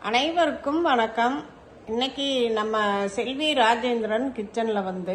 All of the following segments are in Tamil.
அனைவருக்கும் வணக்கம் இன்னைக்கு நம்ம செல்வி ராஜேந்திரன் கிச்சன்ல வந்து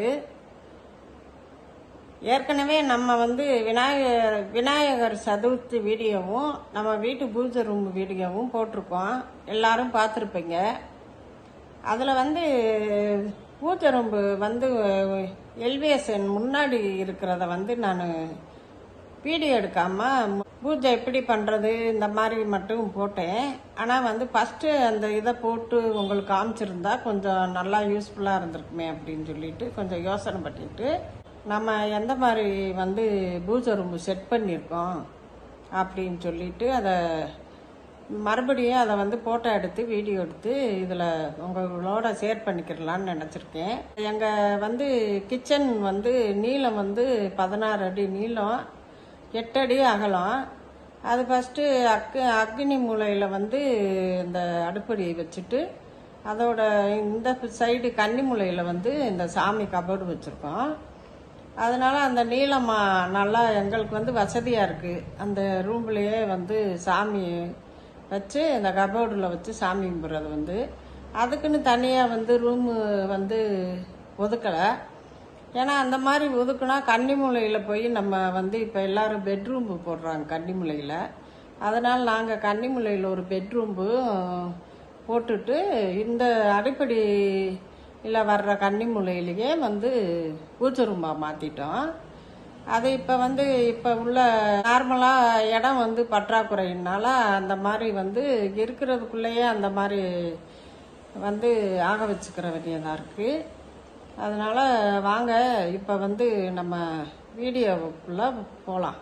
ஏற்கனவே நம்ம வந்து விநாயகர் விநாயகர் சதுர்த்தி வீடியோவும் நம்ம வீட்டு பூஜை ரூம் வீடியோவும் போட்டிருக்கோம் எல்லாரும் பார்த்துருப்பீங்க அதில் வந்து பூஜை ரூம்பு வந்து எல்விஎஸ்என் முன்னாடி இருக்கிறத வந்து நான் வீடியோ எடுக்காம பூஜை எப்படி பண்ணுறது இந்த மாதிரி மட்டும் போட்டேன் ஆனால் வந்து ஃபஸ்ட்டு அந்த இதை போட்டு உங்களுக்கு காமிச்சிருந்தா கொஞ்சம் நல்லா யூஸ்ஃபுல்லாக இருந்திருக்குமே அப்படின்னு சொல்லிட்டு கொஞ்சம் யோசனை பண்ணிட்டு நம்ம எந்த மாதிரி வந்து பூஜை ரூம் செட் பண்ணியிருக்கோம் அப்படின்னு சொல்லிட்டு அதை மறுபடியும் அதை வந்து ஃபோட்டோ எடுத்து வீடியோ எடுத்து இதில் உங்களோட ஷேர் பண்ணிக்கிறலான்னு நினச்சிருக்கேன் எங்கள் வந்து கிச்சன் வந்து நீளம் வந்து பதினாறு அடி நீளம் எட்டு அடி அகலம் அது ஃபஸ்ட்டு அக்கு அக்னி மூலையில் வந்து இந்த அடுப்படி வச்சுட்டு அதோட இந்த சைடு கன்னி மூலையில் வந்து இந்த சாமி கபோர்டு வச்சுருக்கோம் அதனால அந்த நீளமா நல்லா எங்களுக்கு வந்து வசதியாக இருக்குது அந்த ரூம்லேயே வந்து சாமி வச்சு இந்த கபோர்டில் வச்சு சாமி கும்பிட்றது வந்து அதுக்குன்னு தனியாக வந்து ரூமு வந்து ஒதுக்கலை ஏன்னா அந்த மாதிரி ஒதுக்குனா கன்னிமூலையில் போய் நம்ம வந்து இப்போ எல்லாரும் பெட்ரூம் போடுறாங்க கன்னிமூலையில் அதனால் நாங்கள் கன்னிமூலையில் ஒரு பெட்ரூம்பு போட்டுட்டு இந்த அடிப்படி இல்லை வர்ற கன்னிமூலையிலேயே வந்து பூஜை ரூமாக மாற்றிட்டோம் அது இப்போ வந்து இப்போ உள்ள நார்மலாக இடம் வந்து பற்றாக்குறையினால அந்த மாதிரி வந்து இருக்கிறதுக்குள்ளேயே அந்த மாதிரி வந்து ஆக வச்சுக்கிற வேண்டியதாக இருக்குது அதனால் வாங்க இப்போ வந்து நம்ம வீடியோவுக்குள்ளே போகலாம்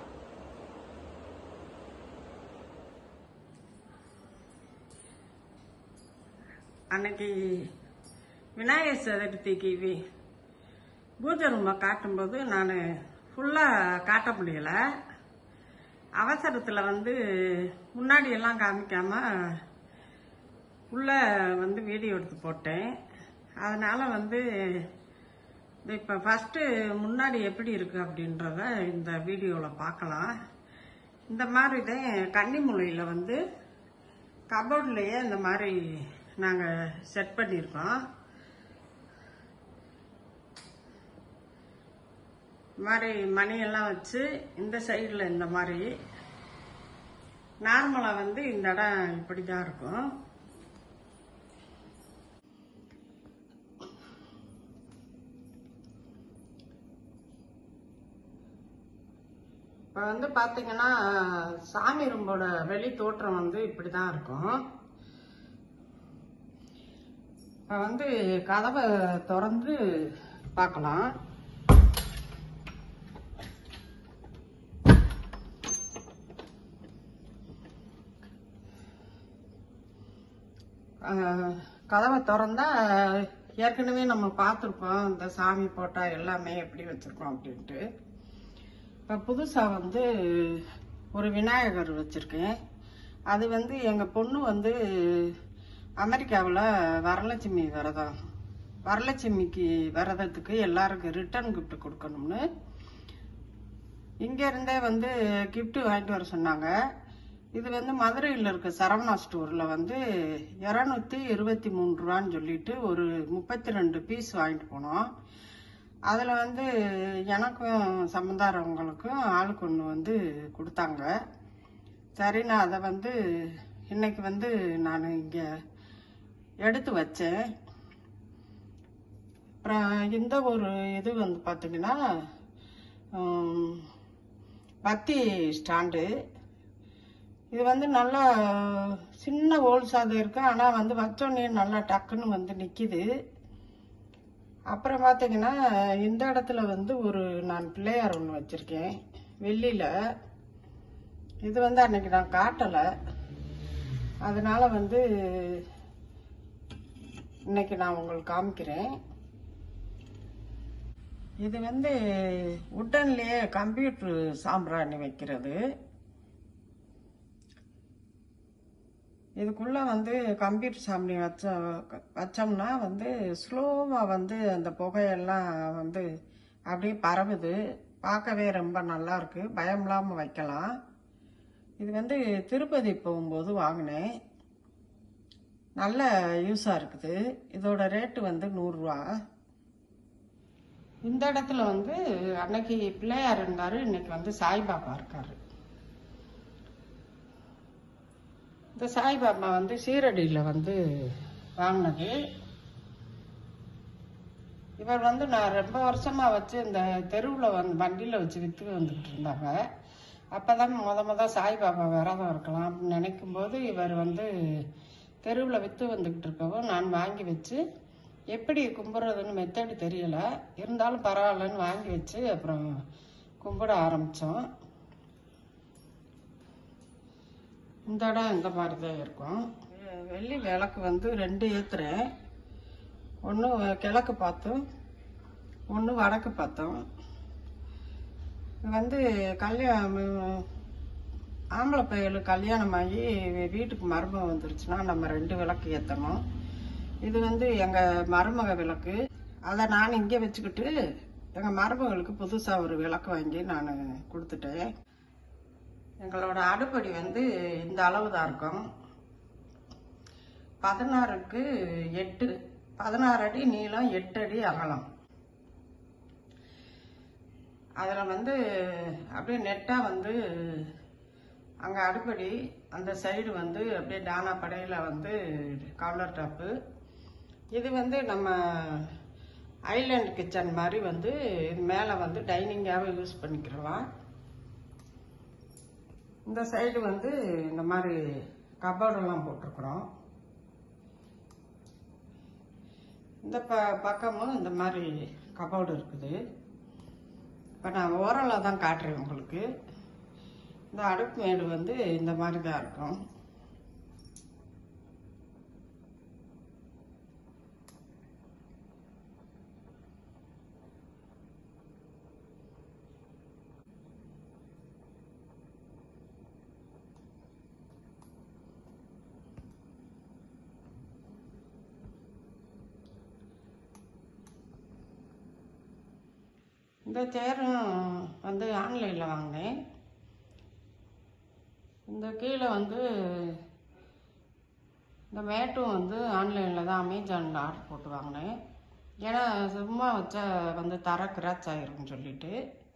அன்னைக்கு விநாயகர் சதுர்த்திக்கு வி- பூஜை ரூமை காட்டும்போது நான் ஃபுல்லாக காட்ட முடியலை அவசரத்தில் வந்து முன்னாடி எல்லாம் காமிக்காம உள்ள வந்து வீடியோ எடுத்து போட்டேன் அதனால வந்து இப்போ ஃபஸ்ட்டு முன்னாடி எப்படி இருக்கு அப்படின்றத இந்த வீடியோவில் பார்க்கலாம் இந்த மாதிரி தான் கன்னிமூலையில் வந்து கபோர்ட்லேயே இந்த மாதிரி நாங்கள் செட் பண்ணியிருக்கோம் இந்த மாதிரி மணியெல்லாம் வச்சு இந்த சைடில் இந்த மாதிரி நார்மலாக வந்து இந்த இடம் இப்படி தான் இருக்கும் இப்போ வந்து பார்த்தீங்கன்னா சாமி ரூம்போட வெளி தோற்றம் வந்து இப்படி தான் இருக்கும் இப்போ வந்து கதவை திறந்து பார்க்கலாம் அஹ், கதவை திறந்தா ஏற்கனவே நம்ம பார்த்துருப்போம் இந்த சாமி போட்டா எல்லாமே எப்படி வச்சிருக்கோம் அப்படின்ட்டு இப்போ புதுசாக வந்து ஒரு விநாயகர் வச்சுருக்கேன் அது வந்து எங்கள் பொண்ணு வந்து அமெரிக்காவில் வரலட்சுமி விரதம் வரலட்சுமிக்கு விரதத்துக்கு எல்லாருக்கும் ரிட்டர்ன் gift கொடுக்கணும்னு இங்கே இருந்தே வந்து gift வாங்கிட்டு வர சொன்னாங்க இது வந்து மதுரையில் இருக்க சரவணா ஸ்டோரில் வந்து இரநூத்தி இருபத்தி மூணு ரூபான்னு சொல்லிட்டு ஒரு முப்பத்தி ரெண்டு பீஸ் வாங்கிட்டு போனோம் அதில் வந்து எனக்கும் சம்மந்தாரவங்களுக்கும் ஆளுக்கு ஒன்று வந்து கொடுத்தாங்க சரி நான் அதை வந்து இன்னைக்கு வந்து நான் இங்கே எடுத்து வச்சேன் அப்புறம் இந்த ஒரு இது வந்து பார்த்தீங்கன்னா உம், பத்தி ஸ்டாண்டு இது வந்து நல்லா சின்ன ஹோல்ஸாக இருக்கு ஆனால் வந்து வச்சோடனே நல்லா டக்குன்னு வந்து நிற்கிது அப்புறம் பார்த்தீங்கன்னா இந்த இடத்துல வந்து ஒரு நான் பிள்ளையார் ஒன்று வச்சுருக்கேன் வெள்ளியில் இது வந்து அன்னைக்கு நான் காட்டலை அதனால வந்து இன்னைக்கு நான் உங்களுக்கு காமிக்கிறேன் இது வந்து உட்டன்லேயே கம்ப்யூட்டர் சாம்பிராணி வைக்கிறது இதுக்குள்ள வந்து கம்ப்யூட்டர் சாமி வச்ச வச்சோம்னா வந்து ஸ்லோவாக வந்து அந்த புகையெல்லாம் வந்து அப்படியே பரவுது பார்க்கவே ரொம்ப நல்லா இருக்கு பயம் இல்லாமல் வைக்கலாம் இது வந்து திருப்பதி போகும்போது வாங்கினேன் நல்ல யூஸாக இருக்குது இதோட ரேட்டு வந்து நூறுரூவா இந்த இடத்துல வந்து அன்னைக்கு பிள்ளையார் இருந்தார் இன்னைக்கு வந்து சாய்பாபா இருக்காரு இந்த சாய்பாபா வந்து சீரடியில் வந்து வாங்கினது இவர் வந்து நான் ரொம்ப வருஷமா வச்சு இந்த தெருவில் வந்து வண்டியில் வச்சு விற்று வந்துக்கிட்டு இருந்தாங்க அப்பதான் முத முத சாய்பாபா விரதம் இருக்கலாம் அப்படின்னு நினைக்கும் போது இவர் வந்து தெருவில் விற்று வந்துக்கிட்டு இருக்கவும் நான் வாங்கி வச்சு எப்படி கும்பிட்றதுன்னு மெத்தடு தெரியல இருந்தாலும் பரவாயில்லன்னு வாங்கி வச்சு அப்புறம் கும்பிட ஆரம்பித்தோம் இந்த இடம் இந்த மாதிரி தான் இருக்கும் வெ- வெள்ளி விளக்கு வந்து ரெண்டு ஏற்றுறேன் ஒன்று கிழக்கு பார்த்தோம் ஒன்று வடக்கு பார்த்தோம் இது வந்து கல்யாணம் ஆம்பளை பையலுக்கு கல்யாணம் ஆகி வீ- வீட்டுக்கு மருமகம் வந்துருச்சுன்னா நம்ம ரெண்டு விளக்கு ஏற்றணும் இது வந்து எங்கள் மருமக விளக்கு அதை நான் இங்கே வச்சுக்கிட்டு எங்கள் மருமகளுக்கு புதுசாக ஒரு விளக்கு வாங்கி நான் கொடுத்துட்டேன் எங்களோட அடுப்படி வந்து இந்த அளவு தான் இருக்கும் பதினாறுக்கு எட்டு பதினாறு அடி நீளம் எட்டு அடி அகலம் அதில் வந்து அப்படியே நெட்டாக வந்து அங்கே அடுப்படி அந்த சைடு வந்து அப்படியே டானா படையில் வந்து கவுண்டர் டாப்பு இது வந்து நம்ம ஐலேண்ட் கிச்சன் மாதிரி வந்து இது மேலே வந்து டைனிங்காகவே யூஸ் பண்ணிக்கிறலாம் இந்த சைடு வந்து இந்த மாதிரி கபோர்டெல்லாம் போட்டிருக்கிறோம் இந்த ப பக்கமும் இந்த மாதிரி கபோர்டு இருக்குது இப்போ நான் ஓரலாக தான் காட்டுறேன் உங்களுக்கு இந்த அடுப்பு மேடு வந்து இந்த மாதிரி தான் இருக்கும் இந்த சேரும் வந்து ஆன்லைனில் வாங்கினேன் இந்த கீழே வந்து இந்த மேட்டும் வந்து ஆன்லைனில் தான் அமேசானில் ஆர்டர் போட்டு வாங்கினேன் ஏன்னா சும்மா வச்சா வந்து தர கிராச் ஆயிரும்னு சொல்லிட்டு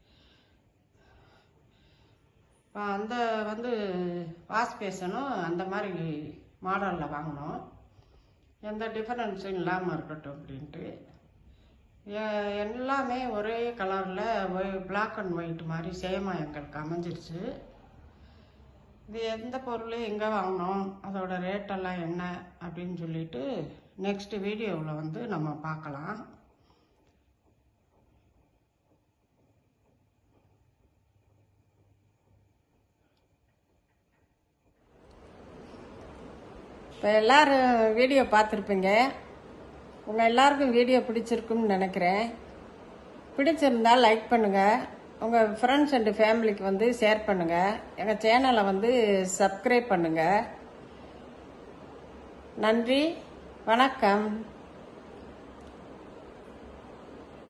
இப்போ அந்த வந்து வாஷ் பேசனும் அந்த மாதிரி மாடலில் வாங்கினோம் எந்த டிஃபரன்ஸும் இல்லாமல் இருக்கட்டும் அப்படின்ட்டு எ- எல்லாமே ஒரே கலரில் பிளாக் அண்ட் ஒயிட் மாதிரி சேமாக எங்களுக்கு அமைஞ்சிருச்சு இது எந்த பொருள் எங்கே வாங்கினோம் அதோட ரேட்டெல்லாம் என்ன அப்படின்னு சொல்லிட்டு நெக்ஸ்ட் வீடியோவில் வந்து நம்ம பார்க்கலாம் இப்போ எல்லாரும் வீடியோ பார்த்துருப்பீங்க உங்கள் எல்லாருக்கும் வீடியோ பிடிச்சிருக்குன்னு நினைக்கிறேன் பிடிச்சிருந்தா லைக் பண்ணுங்கள் உங்கள் ஃப்ரெண்ட்ஸ் அண்ட் ஃபேமிலிக்கு வந்து ஷேர் பண்ணுங்கள் எங்கள் சேனலை வந்து சப்ஸ்கிரைப் பண்ணுங்கள் நன்றி வணக்கம்